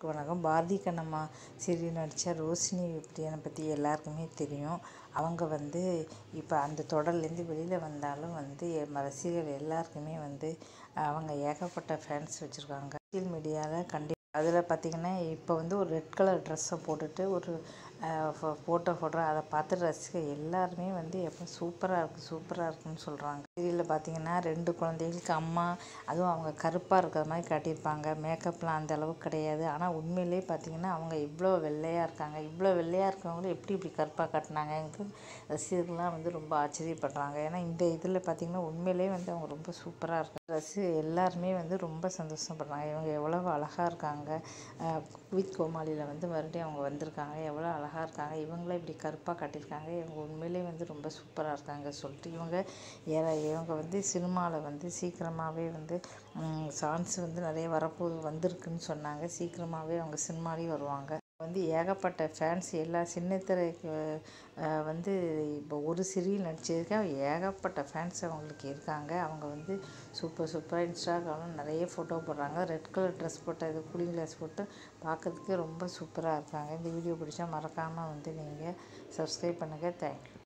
எல்லாருக்கும் வணக்கம் பாரதி கண்ணம்மா சீரியல் நடித்த ரோஷினி பிரியனை பற்றி எல்லாருக்குமே தெரியும் அவங்க வந்து இப்போ அந்த தொடர்லேருந்து வெளியில் வந்தாலும் வந்து எம் ரசிகர்கள் எல்லாருக்குமே வந்து அவங்க ஏகப்பட்ட ஃபேன்ஸ் வச்சுருக்காங்க சோசியல் மீடியாவில் கண்டி அதில் பார்த்திங்கன்னா இப்போ வந்து ஒரு ரெட் கலர் ட்ரெஸ்ஸை போட்டுட்டு ஒரு ஃபோட்டோ போடுறேன் அதை பார்த்து ரசிகர் எல்லாருமே வந்து எப்போ சூப்பராக இருக்குது சூப்பராக இருக்குன்னு சொல்கிறாங்க சீரியலில் பார்த்தீங்கன்னா ரெண்டு குழந்தைகளுக்கு அம்மா அதுவும் அவங்க கருப்பாக இருக்கிற மாதிரி காட்டியிருப்பாங்க மேக்கப்லாம் அந்த அளவுக்கு கிடையாது ஆனால் உண்மையிலே பார்த்தீங்கன்னா அவங்க இவ்வளோ வெள்ளையாக இருக்காங்க இவ்வளோ வெள்ளையாக இருக்கவங்களும் எப்படி இப்படி கருப்பாக காட்டினாங்கன்ட்டு ரசிகர்கள்லாம் வந்து ரொம்ப ஆச்சரியப்படுறாங்க ஏன்னா இந்த இதில் பார்த்தீங்கன்னா உண்மையிலே வந்து அவங்க ரொம்ப சூப்பராக இருக்காங்க ரசி எல்லாருமே வந்து ரொம்ப சந்தோஷப்படுறாங்க இவங்க எவ்வளோ அழகாக இருக்காங்க குவித் கோமாளியில் வந்து மறுபடியும் அவங்க வந்திருக்காங்க எவ்வளோ அழகாக இருக்காங்க இவங்களே இப்படி கருப்பாக காட்டியிருக்காங்க இவங்க உண்மையிலே வந்து ரொம்ப சூப்பராக இருக்காங்க சொல்லிட்டு இவங்க ஏற இவங்க வந்து சினிமாவில் வந்து சீக்கிரமாகவே வந்து சான்ஸ் வந்து நிறைய வரப்போகுது வந்திருக்குன்னு சொன்னாங்க சீக்கிரமாகவே அவங்க சினிமாலேயும் வருவாங்க வந்து ஏகப்பட்ட ஃபேன்ஸ் எல்லா சின்னத்திரைக்கு வந்து இப்போ ஒரு சீரியல் நடிச்சதுக்கு ஏகப்பட்ட ஃபேன்ஸ் அவங்களுக்கு இருக்காங்க அவங்க வந்து சூப்பர் சூப்பராக இன்ஸ்டாகிராமில் நிறைய ஃபோட்டோ போடுறாங்க ரெட் கலர் ட்ரெஸ் போட்ட இது கூலிங் கிளாஸ் போட்டு பார்க்கறதுக்கு ரொம்ப சூப்பராக இருக்காங்க இந்த வீடியோ பிடிச்சா மறக்காமல் வந்து நீங்கள் சப்ஸ்கிரைப் பண்ணுங்கள் தேங்க்யூ